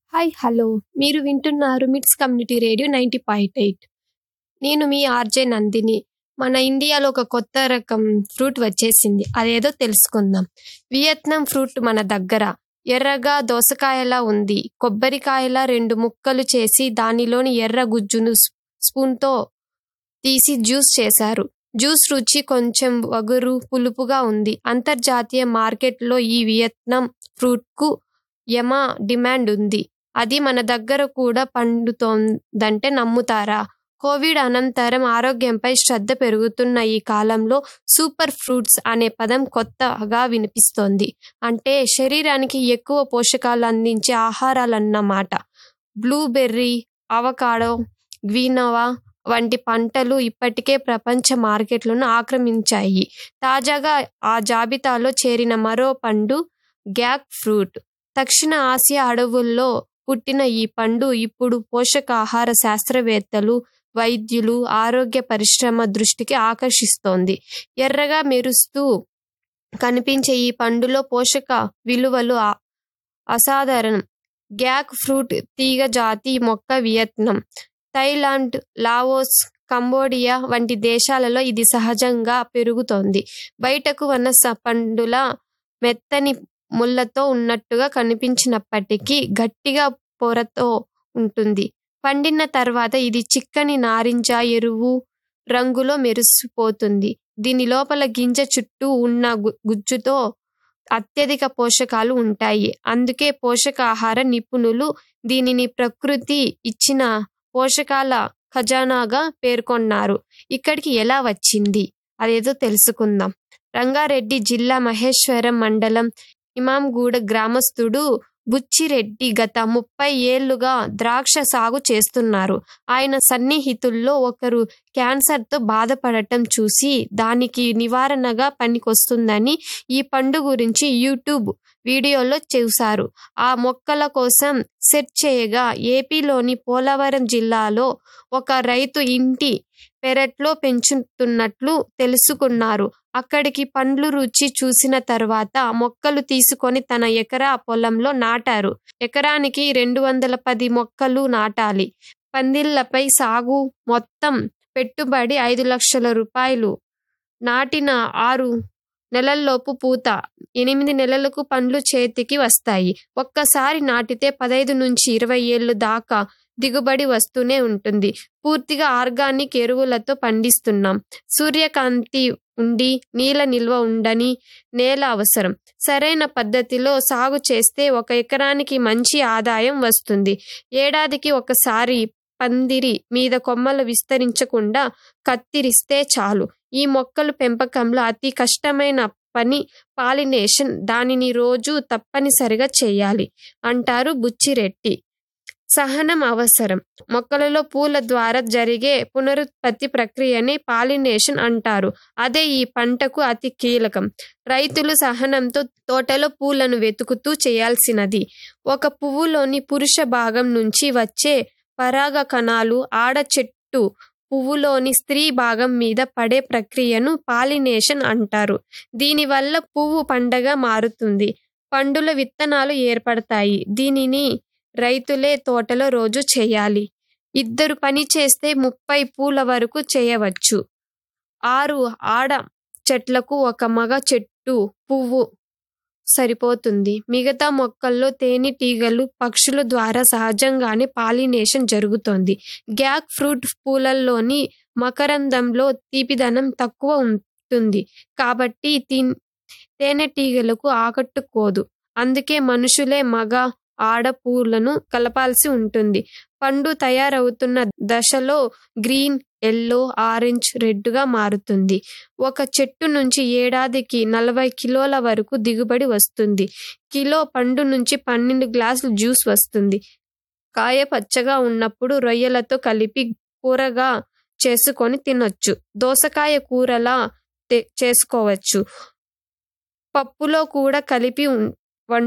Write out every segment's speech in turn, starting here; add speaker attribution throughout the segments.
Speaker 1: hi hello మీరు వింటున్నారు MITS community radio ninety point eight నేను మీ ఆర్జే నందిని మన ఇండియాలో ఒక కొత్త రకం ఫ్రూట్ వచ్చేసింది అదేదో తెలుసుకుందాం వియత్నాం ఫ్రూట్ మన దగ్గర ఎర్రగా దోసకాయలా ఉంది కొబ్బరికాయలా రెండు ముక్కలు చేసి దానిలోని ఎర్ర గుజ్జును స్- స్పూన్తో తీసి జ్యూస్ చేశారు జ్యూస్ రుచి కొంచెం వగురు పులుపుగా ఉంది అంతర్జాతీయ మార్కెట్లో ఈ వియత్నాం ఫ్రూట్కు యమ డిమాండ్ ఉంది అది మన దగ్గర కూడా పండుతోందంటే నమ్ముతారా కోవిడ్ అనంతరం ఆరోగ్యంపై శ్రద్ధ పెరుగుతున్న ఈ కాలంలో సూపర్ ఫ్రూట్స్ అనే పదం కొత్తగా వినిపిస్తోంది అంటే శరీరానికి ఎక్కువ పోషకాలు అందించే ఆహారాలన్నమాట బ్లూబెర్రీ అవకాడో గ్వీనవా వంటి పంటలు ఇప్పటికే ప్రపంచ మార్కెట్లను ఆక్రమించాయి తాజాగా ఆ జాబితాలో చేరిన మరో పండు గ్యాక్ ఫ్రూట్ దక్షిణ ఆసియా అడవుల్లో పుట్టిన ఈ పండు ఇప్పుడు పోషకాహార శాస్త్రవేత్తలు వైద్యులు ఆరోగ్య పరిశ్రమ దృష్టికి ఆకర్షిస్తోంది ఎర్రగా మెరుస్తూ కనిపించే ఈ పండులో పోషక విలువలు ఆ- అసాధారణం గ్యాక్ ఫ్రూట్ తీగ జాతి మొక్క వియత్నాం థైలాండ్ లావోస్ కంబోడియా వంటి దేశాలలో ఇది సహజంగా పెరుగుతోంది బయటకు ఉన్న స- పండుల మెత్తని ముళ్ళతో ఉన్నట్టుగా కనిపించినప్పటికీ గట్టిగా పొరతో ఉంటుంది పండిన తర్వాత ఇది చిక్కని నారింజ ఎరువు రంగులో మెరిసిపోతుంది దీని లోపల గింజ చుట్టూ ఉన్న గు- గుజ్జుతో అత్యధిక పోషకాలు ఉంటాయి అందుకే పోషకాహార నిపుణులు దీనిని ప్రకృతి ఇచ్చిన పోషకాల ఖజానాగా పేర్కొన్నారు ఇక్కడికి ఎలా వచ్చింది అదేదో తెలుసుకుందాం రంగారెడ్డి జిల్లా మహేశ్వరం మండలం ఇమాంగూడ గ్రామస్తుడు బుచ్చిరెడ్డి గత ముప్పై ఏళ్లుగా ద్రాక్ష సాగు చేస్తున్నారు ఆయన సన్నిహితుల్లో ఒకరు క్యాన్సర్తో బాధపడటం చూసి దానికి నివారణగా పనికొస్తుందని ఈ పండు గురించి యూట్యూబ్ వీడియోలో చూశారు ఆ మొక్కల కోసం సెర్చ్ చేయగా ఏపీలోని పోలవరం జిల్లాలో ఒక రైతు ఇంటి పెరట్లో పెంచుతున్నట్లు తెలుసుకున్నారు అక్కడికి పండ్లు రుచి చూసిన తర్వాత మొక్కలు తీసుకొని తన ఎకరా పొలంలో నాటారు ఎకరానికి రెండు వందల పది మొక్కలు నాటాలి పందిళ్లపై సాగు మొత్తం పెట్టుబడి ఐదు లక్షల రూపాయలు నాటిన ఆరు నెలల్లోపు పూత ఎనిమిది నెలలకు పండ్లు చేతికి వస్తాయి ఒక్కసారి నాటితే పదైదు నుంచి ఇరవై ఏళ్ళు దాకా దిగుబడి వస్తూనే ఉంటుంది పూర్తిగా ఆర్గానిక్ ఎరువులతో పండిస్తున్నాం సూర్యకాంతి ఉండి నీళ్ళ నిల్వ ఉండని నేల అవసరం సరైన పద్ధతిలో సాగు చేస్తే ఒక ఎకరానికి మంచి ఆదాయం వస్తుంది ఏడాదికి ఒకసారి పందిరి మీద కొమ్మలు విస్తరించకుండా కత్తిరిస్తే చాలు ఈ మొక్కలు పెంపకంలో అతి కష్టమైన పని పాలినేషన్ దానిని రోజు తప్పనిసరిగా చేయాలి అంటారు బుచ్చిరెడ్డి సహనం అవసరం మొక్కలలో పూల ద్వారా జరిగే పునరుత్పత్తి ప్రక్రియని పాలినేషన్ అంటారు అదే ఈ పంటకు అతి కీలకం రైతులు సహనంతో తోటలో పూలను వెతుకుతూ చేయాల్సినది ఒక పువ్వులోని పురుష భాగం నుంచి వచ్చే పరాగ కణాలు ఆడ చెట్టు పువ్వులోని స్త్రీ భాగం మీద పడే ప్రక్రియను పాలినేషన్ అంటారు దీనివల్ల పువ్వు పండగ మారుతుంది పండుల విత్తనాలు ఏర్పడతాయి దీనిని రైతులే తోటలో రోజు చేయాలి ఇద్దరు పని చేస్తే ముప్పై పూల వరకు చేయవచ్చు ఆరు ఆడ చెట్లకు ఒక మగ చెట్టు పువ్వు సరిపోతుంది మిగతా మొక్కల్లో తేనెటీగలు పక్షుల ద్వారా సహజంగానే పాలినేషన్ జరుగుతోంది గ్యాక్ ఫ్రూట్ పూలల్లోని మకరందంలో తీపిదనం తక్కువ ఉంటుంది కాబట్టి తీ- తేనెటీగలకు ఆకట్టుకోదు అందుకే మనుషులే మగ ఆడ పూలను కలపాల్సి ఉంటుంది పండు తయారవుతున్న దశలో గ్రీన్ ఎల్లో ఆరెంజ్ రెడ్గా మారుతుంది ఒక చెట్టు నుంచి ఏడాదికి నలభై కిలోల వరకు దిగుబడి వస్తుంది కిలో పండు నుంచి పన్నెండు గ్లాసులు జ్యూస్ వస్తుంది కాయ పచ్చగా ఉన్నప్పుడు రొయ్యలతో కలిపి కూరగా చేసుకొని తినొచ్చు దోసకాయ కూరలా తే- చేసుకోవచ్చు పప్పులో కూడా కలిపి ఉం-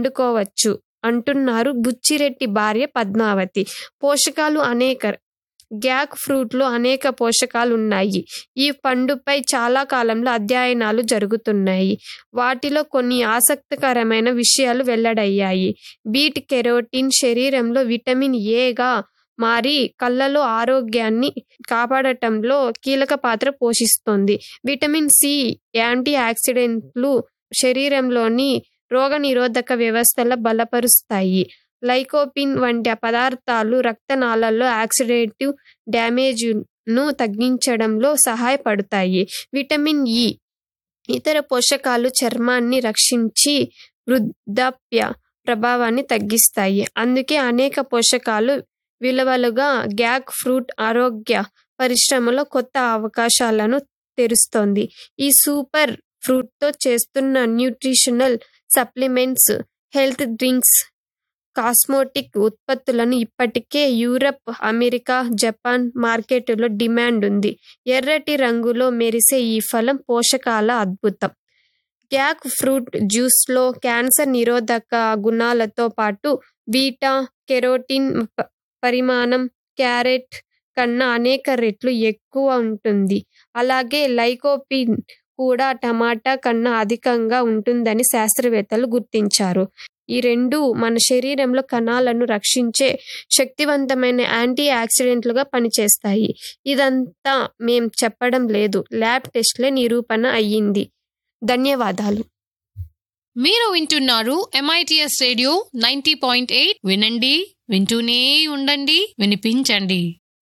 Speaker 1: వండుకోవచ్చు అంటున్నారు బుచ్చిరెడ్డి భార్య పద్మావతి పోషకాలు అనేక గ్యాక్ ఫ్రూట్లో అనేక పోషకాలు ఉన్నాయి ఈ పండుపై చాలా కాలంలో అధ్యయనాలు జరుగుతున్నాయి వాటిలో కొన్ని ఆసక్తికరమైన విషయాలు వెల్లడయ్యాయి బీట్ కెరోటిన్ శరీరంలో విటమిన్ ఏగా మారి కళ్ళలో ఆరోగ్యాన్ని కాపాడటంలో కీలక పాత్ర పోషిస్తుంది విటమిన్ సి యాంటీ ఆక్సిడెంట్లు శరీరంలోని రోగనిరోధక వ్యవస్థల బలపరుస్తాయి లైకోపిన్ వంటి పదార్థాలు రక్తనాళాల్లో ఆక్సిడేటివ్ డ్యామేజ్ను తగ్గించడంలో సహాయపడతాయి విటమిన్ ఇ ఇతర పోషకాలు చర్మాన్ని రక్షించి వృద్ధాప్య ప్రభావాన్ని తగ్గిస్తాయి అందుకే అనేక పోషకాలు విలువలుగా గ్యాక్ ఫ్రూట్ ఆరోగ్య పరిశ్రమలో కొత్త అవకాశాలను తెరుస్తోంది ఈ సూపర్ ఫ్రూట్తో చేస్తున్న nutritional supplements health drinks cosmetic ఉత్పత్తులను ఇప్పటికే యూరప్ అమెరికా జపాన్ మార్కెట్లో డిమాండ్ ఉంది ఎర్రటి రంగులో మెరిసే ఈ ఫలం పోషకాల అద్భుతం గ్యాక్ ఫ్రూట్ జ్యూస్లో క్యాన్సర్ నిరోధక గుణాలతో పాటు బీటా కెరోటిన్ పరిమాణం క్యారెట్ కన్నా అనేక రెట్లు ఎక్కువ ఉంటుంది అలాగే లైకోపిన్ కూడా టమాటా కన్నా అధికంగా ఉంటుందని శాస్త్రవేత్తలు గుర్తించారు ఈ రెండు మన శరీరంలో కణాలను రక్షించే శక్తివంతమైన యాంటీ ఆక్సిడెంట్లుగా పనిచేస్తాయి ఇదంతా మేం చెప్పడం లేదు ల్యాబ్ టెస్ట్లే నిరూపణ అయ్యింది ధన్యవాదాలు
Speaker 2: మీరు వింటున్నారు MITS radio ninety point eight వినండి వింటూనే ఉండండి వినిపించండి